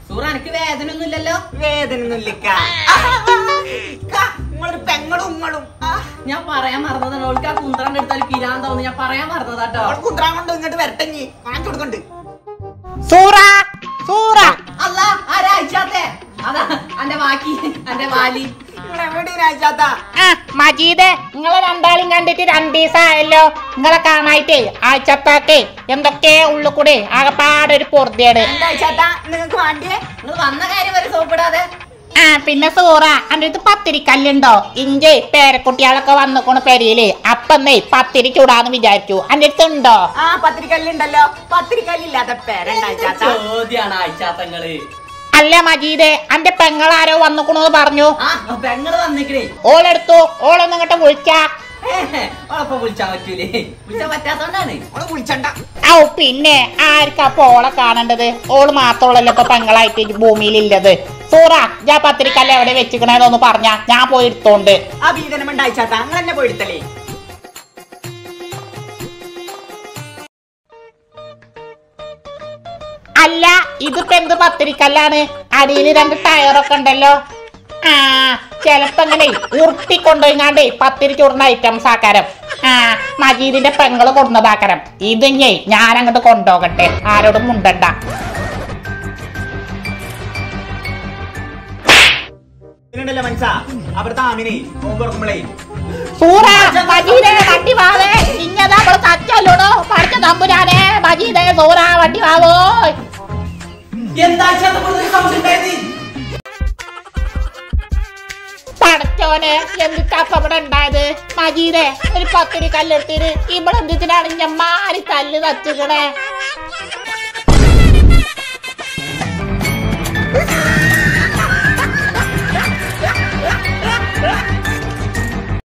സൂറ എനിക്ക് വേദന ഒന്നും ഇല്ലല്ലോ വേദനയൊന്നുമില്ല നിങ്ങളൊരു പെങ്ങളും ഉങ്ങളും ആ, ഞാൻ പറയാൻ മറന്നതാണ് ഓൾക്ക് ആ കുന്ത്രണ്ട് എടുത്താൽ പിരാന്താവുന്നു ഞാൻ പറയാൻ മറന്നതാട്ടോ അവൾ കുന്ത്രാൻ കൊണ്ട് ഇങ്ങോട്ട് വരട്ടഞ്ഞി കാണിച്ചു കൊടുക്കണ്ട് സൂറ സൂറ അല്ല ആരാഴ്ചാത്തെ അതാ അന്റെ ബാക്കി അന്റെ വാലി നിങ്ങളെവിടെ രാജാത്താ ആ മജീദ് നിങ്ങളെ രണ്ടാളും കണ്ടിട്ട് രണ്ട് ദിവസമായല്ലോ നിങ്ങളെ കാണായിട്ടേ ആഴ്ചത്താക്കേ എന്തൊക്കെ ഉള്ളു കൂടെ ആകപ്പാടൊരു പൊറുതിയാണ് എന്താ ചേട്ടാ നിങ്ങൾക്ക് വേണ്ടിയേ നിങ്ങൾ വന്ന കാര്യം വരെ സോപ്പിടാതെ ആ പിന്നെ സൂറ അന്റെ അടുത്ത് പത്തിരിക്കല്ലുണ്ടോ ഇഞ്ചെ പേരക്കുട്ടികളൊക്കെ വന്നിക്കണു പെരിയില് അപ്പന്നേ പത്തിരി ചൂടാന്ന് വിചാരിച്ചു അന്റെ അടുത്ത് ഉണ്ടോ ആ പത്തിരിക്കല്ലുണ്ടല്ലോ പത്തിരിക്കല്ലില്ലാത്ത പേരുണ്ടായിച്ചാത്ത ചോദ്യാണ് ആഴ്ചാത്തങ്ങള് അല്ല മജീദ് അന്റെ പെങ്ങളാരോ വന്നിക്കണു പറഞ്ഞു ആ പെങ്ങള് വന്നിക്കണേ ഓളെടുത്തു ഓളൊന്നും ഇങ്ങോട്ട് വിളിച്ചാ ഉറപ്പം വിളിച്ചാൻ പറ്റൂലേ വിളിച്ചാൻ പറ്റാത്തോണ്ടാണ് അവള് വിളിച്ചണ്ട ഔ പിന്നെ ആർക്കാ അപ്പൊ ഓളെ കാണേണ്ടത് ഓള് മാത്രമുള്ളല്ലോ ഇപ്പൊ പെങ്ങളായിട്ട് ഭൂമിയിലില്ലത് സൂറ ഞാൻ പത്തിരിക്കല്ല എവിടെ വെച്ചിക്കണേന്നൊന്ന് പറഞ്ഞ ഞാൻ പോയി എടുത്തോണ്ട് ആ വീതനം ഉണ്ടായിച്ചാത്ത നിങ്ങൾ എന്നെ പോയി എടുത്തല്ലേ അല്ല ഇതിപ്പോ എന്ത് പത്തിരിക്കല്ലാണ് അടിയിൽ രണ്ട് ടയറൊക്കെ ഉണ്ടല്ലോ ആ ചെലപ്പോ ഇങ്ങനെ ഉരുട്ടിക്കൊണ്ടുപോയിങ്ങാണ്ടേ പത്തിരി ചൂടുന്ന ഐറ്റംസ് ആക്കാരം ആ മജീദിന്റെ പെങ്ങള് കൊടുന്നതാക്കാരം ഇത് ഞേ ഞാൻ അങ്ങോട്ട് കൊണ്ടുപോകട്ടെ ആരോടും മുണ്ടണ്ട ഇതിനുണ്ടല്ലോ മനസ്സാ അവിടുത്തെ ആമിനെ നോക്കുമ്പോഴേ സൂറ മജീദേ വണ്ടി വാവേ ഇങ്ങതാ നമ്മള് തച്ചല്ലോടോ പഠിച്ച തമ്പുരാനെ മജീദേ സൂറ വണ്ടി വാവോ എന്താ ആഴ്ചാത്ത കൂടുതൽ സംശയം ഉണ്ടായത് പടച്ചോനെ എന്തിട്ടാ ഇപ്പൊ ഇവിടെ ഉണ്ടായത് മജീദേ ഒരു പത്തിരി കല്ലെടുത്തിട്ട് ഇവിടെ എന്തിനാണ് ഞമ്മാരി തല്ല് തച്ചുകണേ